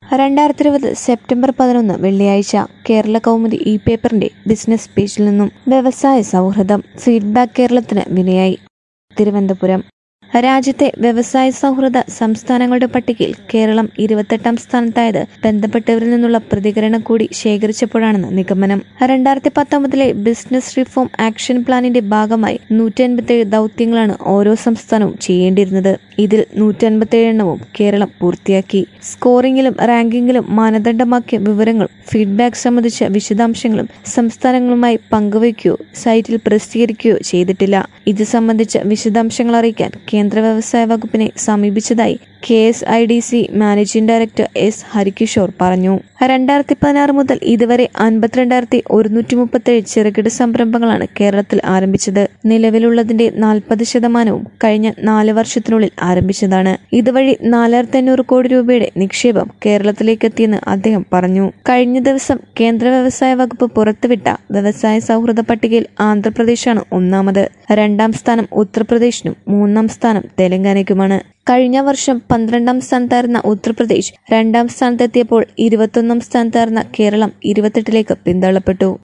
രണ്ടായിരത്തി ഇരുപത് സെപ്റ്റംബർ പതിനൊന്ന് വെള്ളിയാഴ്ച കേരള കൗമുദി ഇ പേപ്പറിന്റെ ബിസിനസ് പേജിൽ നിന്നും വ്യവസായ സൗഹൃദം ഫീഡ്ബാക്ക് കേരളത്തിന് വിനയായി തിരുവനന്തപുരം രാജ്യത്തെ വ്യവസായ സൗഹൃദ സംസ്ഥാനങ്ങളുടെ പട്ടികയിൽ കേരളം ഇരുപത്തെട്ടാം സ്ഥാനത്തായത് ബന്ധപ്പെട്ടവരിൽ നിന്നുള്ള പ്രതികരണം കൂടി ശേഖരിച്ചപ്പോഴാണെന്ന് നിഗമനം രണ്ടായിരത്തി പത്തൊമ്പതിലെ ബിസിനസ് റിഫോം ആക്ഷൻ പ്ലാനിന്റെ ഭാഗമായി നൂറ്റി അൻപത്തിയേഴ് ദൗത്യങ്ങളാണ് ഓരോ സംസ്ഥാനവും ചെയ്യേണ്ടിയിരുന്നത് ഇതിൽ നൂറ്റി അൻപത്തിയേഴ് എണ്ണവും കേരളം പൂർത്തിയാക്കി സ്കോറിംഗിലും റാങ്കിങ്ങിലും മാനദണ്ഡമാക്കിയ വിവരങ്ങളും ഫീഡ്ബാക്ക് സംബന്ധിച്ച വിശദാംശങ്ങളും സംസ്ഥാനങ്ങളുമായി പങ്കുവയ്ക്കുകയോ സൈറ്റിൽ പ്രസിദ്ധീകരിക്കുകയോ ചെയ്തിട്ടില്ല ഇത് സംബന്ധിച്ച വിശദാംശങ്ങൾ അറിയിക്കാൻ കേന്ദ്ര വ്യവസായ വകുപ്പിനെ സമീപിച്ചതായി K S I D C managing director S Harikishore പറഞ്ഞു രണ്ടായിരത്തി പതിനാറ് മുതൽ ഇതുവരെ അൻപത്തിരണ്ടായിരത്തി ഒരുന്നൂറ്റി മുപ്പത്തേഴ് ചെറുകിട സംരംഭങ്ങളാണ് കേരളത്തിൽ ആരംഭിച്ചത് നിലവിലുള്ളതിന്റെ നാൽപ്പത് ശതമാനവും കഴിഞ്ഞ നാല് വർഷത്തിനുള്ളിൽ ആരംഭിച്ചതാണ് ഇതുവഴി നാലായിരത്തി അഞ്ഞൂറ് കോടി രൂപയുടെ നിക്ഷേപം കേരളത്തിലേക്ക് എത്തിയെന്ന് അദ്ദേഹം പറഞ്ഞു കഴിഞ്ഞ ദിവസം കേന്ദ്ര വ്യവസായ വകുപ്പ് പുറത്തുവിട്ട വ്യവസായ സൗഹൃദ പട്ടികയിൽ ആന്ധ്രാപ്രദേശാണ് ഒന്നാമത് രണ്ടാം സ്ഥാനം ഉത്തർപ്രദേശിനും മൂന്നാം സ്ഥാനം തെലങ്കാനയ്ക്കുമാണ് കഴിഞ്ഞ വർഷം പന്ത്രണ്ടാം സ്ഥാനത്തായിരുന്ന ഉത്തർപ്രദേശ് രണ്ടാം സ്ഥാനത്തെത്തിയപ്പോൾ ഇരുപത്തൊന്നാം സ്ഥാനത്തായിരുന്ന കേരളം ഇരുപത്തെട്ടിലേക്ക് പിന്തള്ളപ്പെട്ടു